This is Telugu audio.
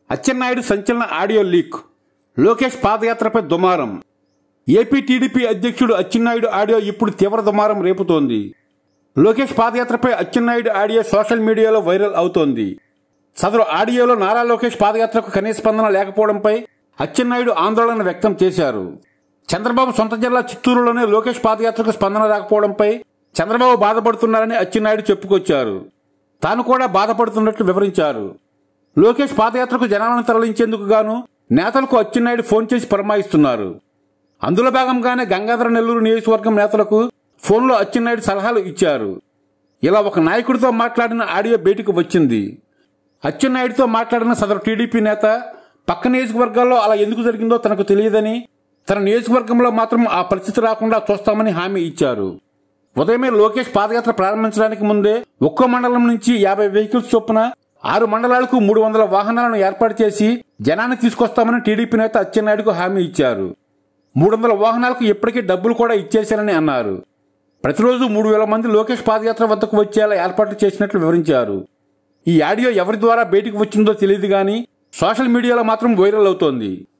అచ్చెన్నాయుడు సంచలన ఆడియో లీక్ లోకేష్ పాదయాత్రపై దుమారం ఏపీ టీడీపీ అధ్యక్షుడు అచ్చెన్నాయుడు ఆడియో ఇప్పుడు తీవ్ర దుమారం రేపుతోంది లోకేష్ పాదయాత్రపై Atchannaidu audio social media viral అవుతోంది సదరు ఆడియోలో నారా లోకేష్ పాదయాత్రకు కనీస స్పందన లేకపోవడంపై అచ్చెన్నాయుడు ఆందోళన వ్యక్తం చేశారు చంద్రబాబు సొంత జిల్లా చిత్తూరులోనే లోకేష్ పాదయాత్రకు స్పందన రాకపోవడంపై చంద్రబాబు బాధపడుతున్నారని అచ్చెన్నాయుడు చెప్పుకొచ్చారు తాను కూడా బాధపడుతున్నట్లు వివరించారు లోకేష్ పాదయాత్రకు జనాలను తరలించేందుకు గాను నేతలకు అచ్చెన్నాయుడు ఫోన్ చేసి పరమాయిస్తున్నారు అందులో భాగంగానే గంగాధర నెల్లూరు నియోజకవర్గం నేతలకు ఫోన్లో అచ్చెన్నాయుడు సలహాలు ఇచ్చారు ఇలా ఒక నాయకుడితో మాట్లాడిన ఆడియో బయటకు వచ్చింది అచ్చెన్నాయుడితో మాట్లాడిన సదరు టీడీపీ నేత పక్క నియోజకవర్గాల్లో అలా ఎందుకు జరిగిందో తనకు తెలియదని తన నియోజకవర్గంలో మాత్రం ఆ పరిస్థితి రాకుండా చూస్తామని హామీ ఇచ్చారు ఉదయమే లోకేష్ పాదయాత్ర ప్రారంభించడానికి ముందే ఒక్కో మండలం నుంచి యాభై వెహికల్స్ చొప్పున ఆరు మండలాలకు మూడు వందల వాహనాలను ఏర్పాటు చేసి జనాన్ని తీసుకొస్తామని టీడీపీ నేత అచ్చెన్నాయుడుకు హామీ ఇచ్చారు మూడు వందల వాహనాలకు ఇప్పటికే డబ్బులు కూడా ఇచ్చేశారని అన్నారు ప్రతిరోజు మూడు వేల మంది లోకేష్ పాదయాత్ర వద్దకు వచ్చేలా ఏర్పాట్లు చేసినట్లు వివరించారు ఈ ఆడియో ఎవరి ద్వారా బయటకు వచ్చిందో తెలియదు కానీ సోషల్ మీడియాలో మాత్రం వైరల్ అవుతోంది